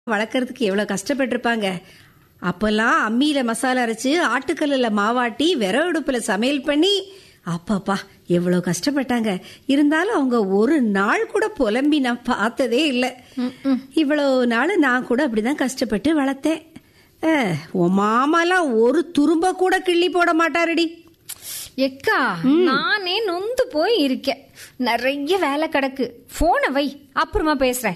வளர்க்கறதுக்கு எவ்வளவு கஷ்டப்பட்டிருப்பாங்க அப்பெல்லாம் அம்மியில மசாலா அரைச்சு ஆட்டுக்கல்லுல மாவாட்டி விறகு அடுப்புல சமையல் பண்ணி அப்பாப்பா எவ்வளவு கஷ்டப்பட்டாங்க இருந்தாலும் அவங்க ஒரு நாள் கூட புலம்பி நான் பார்த்ததே இல்லை இவ்வளவு நாள் நான் கூட அப்படிதான் கஷ்டப்பட்டு வளர்த்தேன் அஹ், உன் மாமாலாம் ஒரு துரும்ப கூட கிள்ளி போட மாட்டாருடி எக்கா நானே நொந்து போய் இருக்கேன் நிறைய வேலை கிடக்கு போனை வை அப்புறமா பேசுறேன்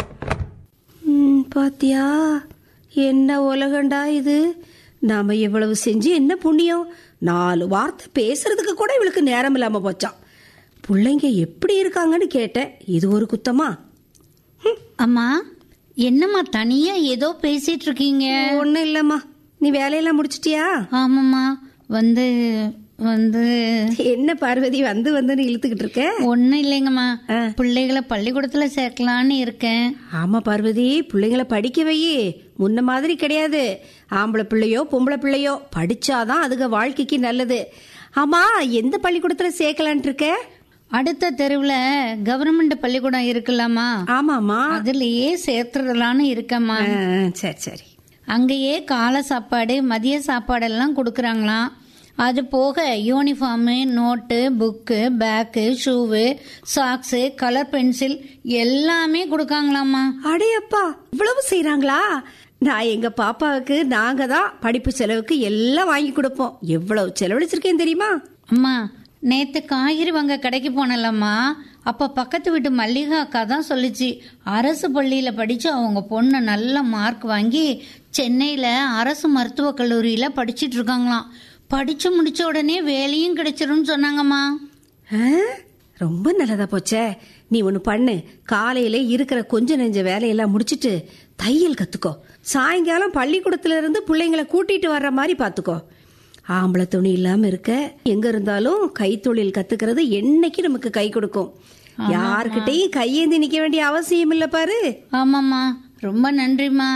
ம், பாத்தியா என்ன உலகண்டா இது நாம இவ்வளவு செஞ்சு என்ன புண்ணியம் நாலு வார்த்தை பேசுறதுக்கு கூட இவளுக்கு நேரம் இல்லாம போச்சான் பிள்ளைங்க எப்படி இருக்காங்கன்னு கேட்டேன் இது ஒரு குத்தமா அம்மா என்னம்மா தனியா ஏதோ பேசிட்டு இருக்கீங்க ஒண்ணும் இல்லம்மா நீ வேலையெல்லாம் முடிச்சிட்டியா ஆமாம்மா வந்து வந்து என்ன பார்வதி வந்து வந்து இழுத்துக்கிட்டு இருக்க ஒன்னும் இல்லைங்கம்மா ஆ. பிள்ளைகளை பள்ளிக்கூடத்துல சேர்க்கலான்னு இருக்கேன் ஆமா பார்வதி பிள்ளைங்கள படிக்க வையி முன்ன மாதிரி கிடையாது ஆம்பளை பிள்ளையோ பொம்பளை பிள்ளையோ படிச்சாதான் அதுக வாழ்க்கைக்கு நல்லது ஆமா எந்த பள்ளிக்கூடத்துல சேர்க்கலான்ட்டு இருக்க அடுத்த தெருவுல கவர்மெண்ட் பள்ளிக்கூடம் இருக்குல்லம்மா ஆமாமா அதுலயே சேர்த்துடலான்னு இருக்கேம்மா ஆ, சரி சரி அங்கேயே காலை சாப்பாடு மதிய சாப்பாடெல்லாம் கொடுக்குறாங்களாம் அது போக uniform note book bag shoe socks colour pencil எல்லாமே கொடுக்காங்களாம்மா அடையப்பா இவ்வளவு செய்றாங்களா நான் எங்க பாப்பாவுக்கு நாங்க தான் படிப்பு செலவுக்கு எல்லாம் வாங்கி கொடுப்போம் எவ்வளவு செலவழிச்சிருக்கேன் தெரியுமா அம்மா நேத்து காய்கறி வாங்க கடைக்கு போனலம்மா அப்ப பக்கத்து வீட்டு மல்லிகா அக்கா தான் சொல்லுச்சு அரசு பள்ளியில படிச்சு அவங்க பொண்ணு நல்ல மார்க் வாங்கி சென்னையில அரசு மருத்துவக் கல்லூரியில படிச்சிட்டு இருக்காங்களாம் படிச்சு முடிச்ச உடனே வேலையும் கிடைச்சிரும்னு சொன்னாங்கம்மா ஆ, ரொம்ப நல்லதா போச்சே நீ ஒண்ணு பண்ணு காலையில இருக்கிற கொஞ்ச நெஞ்ச வேலையெல்லாம் முடிச்சிட்டு தையல் கத்துக்கோ சாயங்காலம் பள்ளிக்கூடத்துல இருந்து பிள்ளைங்களை கூட்டிட்டு வர்ற மாதிரி பாத்துக்கோ ஆம்பளை துணி இல்லாம இருக்க எங்க இருந்தாலும் கைத்தொழில் கத்துக்கிறது என்னைக்கு நமக்கு கை கொடுக்கும் யார்கிட்டயும் கையேந்தி நிக்க வேண்டிய அவசியம் இல்ல பாரு ஆமாம்மா ரொம்ப நன்றிம்மா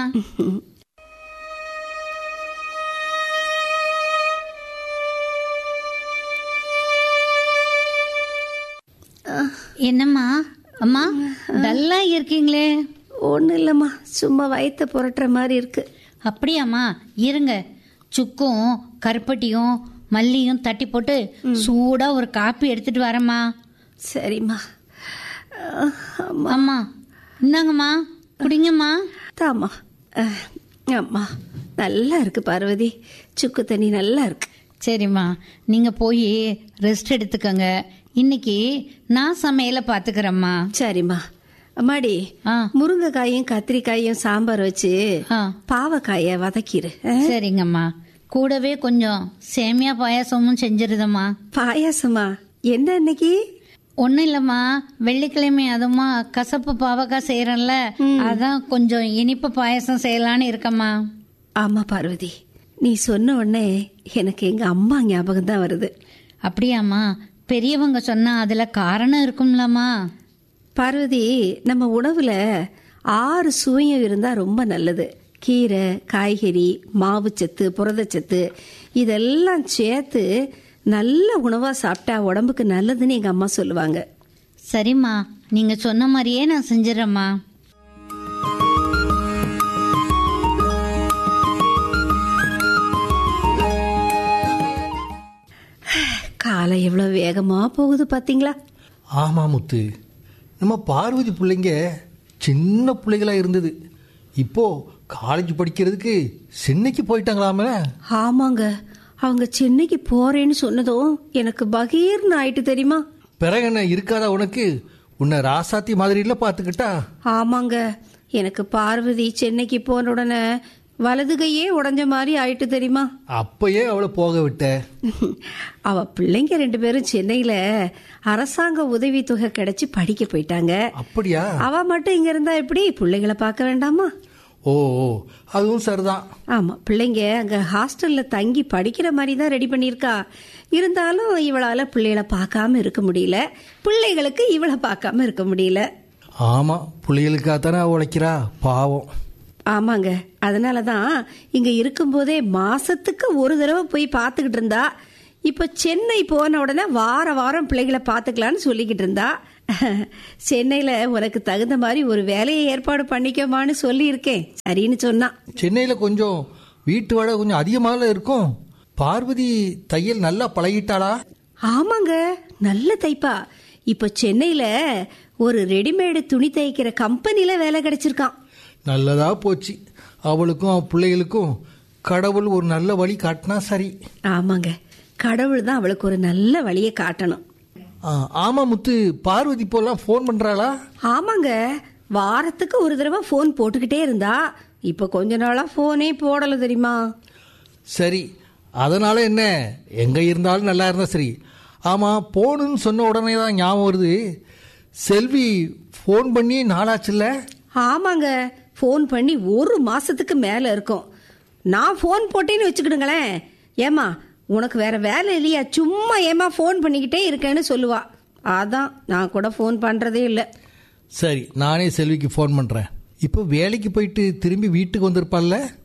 என்னம்மா அம்மா டல்லா இருக்கீங்களே ஒன்றும் இல்லைம்மா சும்மா வயித்தை புரட்டுற மாதிரி இருக்கு அப்படியாம்மா இருங்க சுக்கும் கருப்பட்டியும் மல்லியும் தட்டி போட்டு சூடா ஒரு காப்பி எடுத்துட்டு வரேம்மா சரிம்மா அஹ், அம்மா அம்மா இந்தாங்கம்மா குடிங்கம்மா தாம்மா அஹ், அம்மா நல்லா இருக்கு பார்வதி சுக்கு தண்ணி நல்லா இருக்கு சரிம்மா நீங்க போய் ரெஸ்ட் எடுத்துக்கங்க இன்னைக்கு நான் சமையலை பாத்துக்கிறேம்மா சரிம்மா அம்மாடி ஆ முருங்கைக்காயும் கத்திரிக்காயும் சாம்பார் வச்சு ஆ பாவக்காய வதக்கிரு அஹ், சரிங்கம்மா கூடவே கொஞ்சம் சேமியா பாயாசமும் செஞ்சிருதம்மா பாயாசமா என்ன இன்னைக்கு ஒன்றும் இல்லைம்மா வெள்ளிக்கிழமை அதுமா கசப்பு பாவக்காய் செய்யறேன்ல அதான் கொஞ்சம் இனிப்பு பாயாசம் செய்யலான்னு இருக்கம்மா ஆமா பார்வதி நீ சொன்ன உடனே எனக்கு எங்க அம்மா ஞாபகம் தான் வருது அப்படியாம்மா பெரியவங்க சொன்னா அதுல காரணம் இருக்கும்லம்மா பார்வதி நம்ம உணவுல ஆறு சுவையும் இருந்தா ரொம்ப நல்லது கீரை காய்கறி மாவுச்சத்து புரதச்சத்து இதெல்லாம் சேர்த்து நல்ல உணவா சாப்பிட்டா உடம்புக்கு நல்லதுன்னு எங்க அம்மா சொல்லுவாங்க சரிம்மா நீங்க சொன்ன மாதிரியே நான் செஞ்சிடறேம்மா காலை எவ்வளவு வேகமா போகுது பாத்தீங்களா ஆமா முத்து நம்ம பார்வதி பிள்ளைங்க சின்ன பிள்ளைகளா இருந்தது இப்போ காலேஜ் படிக்கிறதுக்கு சென்னைக்கு போயிட்டாங்களாமே ஆமாங்க அவங்க சென்னைக்கு போறேன்னு சொன்னதும் எனக்கு பகீர்னு ஆயிட்டு தெரியுமா பிறகு என்ன இருக்காதா உனக்கு உன்னை ராசாத்தி மாதிரில பார்த்துக்கிட்டா ஆமாங்க எனக்கு பார்வதி சென்னைக்கு போன உடனே வலது கையே உடைஞ்ச மாதிரி ஆயிட்டு தெரியுமா அப்பயே அவளை போக விட்ட அவ பிள்ளைங்க ரெண்டு பேரும் சென்னையில அரசாங்க உதவித்தொகை கிடைச்சு படிக்க போயிட்டாங்க அப்படியா அவ மட்டும் இங்க இருந்தா எப்படி பிள்ளைகளை பார்க்க வேண்டாமா ஓ ஓ அதுவும் சரிதான் ஆமா பிள்ளைங்க அங்க ஹாஸ்டல்ல தங்கி படிக்கிற மாதிரி தான் ரெடி பண்ணியிருக்கா இருந்தாலும் இவளால பிள்ளைகளை பார்க்காம இருக்க முடியல பிள்ளைகளுக்கு இவளை பார்க்காம இருக்க முடியல ஆமா பிள்ளைகளுக்காக தானே உழைக்கிறா பாவம் ஆமாங்க அதனால தான் இங்க இருக்கும்போதே மாசத்துக்கு ஒரு தடவை போய் பார்த்துக்கிட்டு இருந்தா இப்ப சென்னை போன உடனே வார வாரம் பிள்ளைகளை பார்த்துக்கலான்னு சொல்லிக்கிட்டு இருந்தா சென்னையில உனக்கு தகுந்த மாதிரி ஒரு வேலையை ஏற்பாடு பண்ணிக்கோமான்னு சொல்லியிருக்கேன் சரின்னு சொன்னான் சென்னையில் கொஞ்சம் வீட்டு வாடகை கொஞ்சம் அதிகமாக இருக்கும் பார்வதி தையல் நல்லா பழகிட்டாளா ஆமாங்க நல்ல தைப்பா இப்ப சென்னையில ஒரு ரெடிமேடு துணி தைக்கிற கம்பெனில வேலை கிடைச்சிருக்கான் நல்லதா போச்சு அவளுக்கும் அவ பிள்ளைகளுக்கும் கடவுள் ஒரு நல்ல வழி காட்டினா சரி ஆமாங்க கடவுள் தான் அவளுக்கு ஒரு நல்ல வழியை காட்டணும் ஆ, ஆமா முத்து பார்வதி இப்போல்லாம் ஃபோன் பண்றாளா ஆமாங்க வாரத்துக்கு ஒரு தடவை ஃபோன் போட்டுக்கிட்டே இருந்தா இப்ப கொஞ்ச நாளா ஃபோனே போடல தெரியுமா சரி அதனால என்ன எங்க இருந்தாலும் நல்லா இருந்தா சரி ஆமா போகணும்னு சொன்ன உடனே தான் ஞாபகம் வருது செல்வி ஃபோன் பண்ணி நாளாச்சுல்ல ஆமாங்க ஃபோன் பண்ணி ஒரு மாசத்துக்கு மேல இருக்கும் நான் ஃபோன் போட்டேன்னு வச்சுக்கிடுங்களேன் ஏமா உனக்கு வேற வேலை இல்லையா சும்மா ஏமா ஃபோன் பண்ணிக்கிட்டே இருக்கேன்னு சொல்லுவா அதான் நான் கூட ஃபோன் பண்றதே இல்லை சரி நானே செல்விக்கு ஃபோன் பண்றேன் இப்போ வேலைக்கு போயிட்டு திரும்பி வீட்டுக்கு வந்திருப்பாள்ல